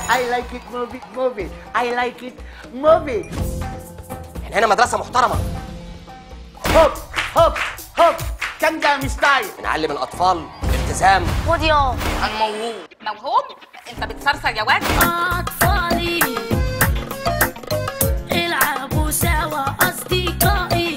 I like it move it move it I like it move it احنا هنا مدرسه محترمه هوب هوب هوب كانجامي ستايل بنعلم الاطفال الالتزام خد يا الموهوب موهوب انت بتسرسر يا واد أطفالي العبوا سوا أصدقائي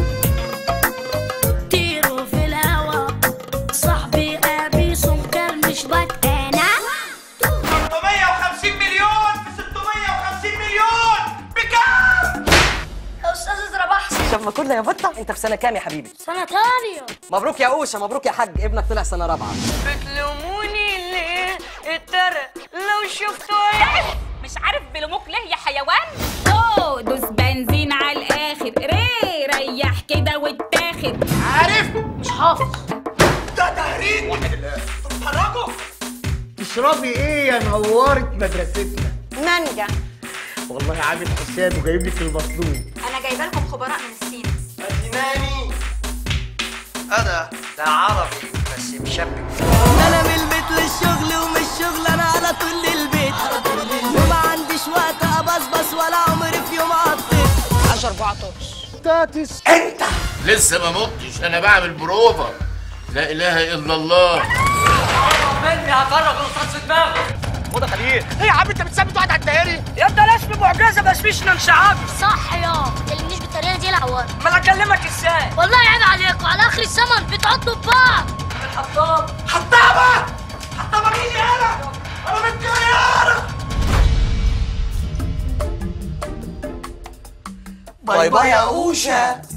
طيروا في الهوا صاحبي أبي سكر مش بتانا 650 مليون في 650 مليون بكام؟ يا أستاذ اضرب أحسن شوف ما كنا يا بطه انت في سنه كام يا حبيبي سنة تانية مبروك يا اوشه مبروك يا حاج ابنك طلع سنه رابعه بتلوموني ليه الترى لو شفتوا مش عارف بيلوموك ليه يا حيوان اوه دوس بنزين على الاخر ري ريح كده واتاخد عارف مش حافظ ده تهريج بتتفرجوا تشربي ايه يا نورت مدرستنا مانجا والله عامل حساب وجايب لك المطلوب انا جايبه لكم خبراء من الصين أديناني أنا ده عربي بس مشبك انا من البيت للشغل ومن الشغل انا على طول للبيت وما عنديش وقت ابصبص ولا عمري في يوم عطيت ستاتس أنت لسه ما متش أنا بعمل بروفا لا إله إلا الله خد يا خليل إيه يا عم أنت بتثبت واحد على الدائري؟ يا ده لازم معجزه بس مش نمشعك صح يا ما تكلمنيش بالطريقة دي العوار ما انا اكلمك ازاي والله عيب عليكم على آخر الزمن بتعضوا ببعض الحطاب حطابة حطابة مين يا أنا؟ أنا بنت يا أنا باي باي يا اوشه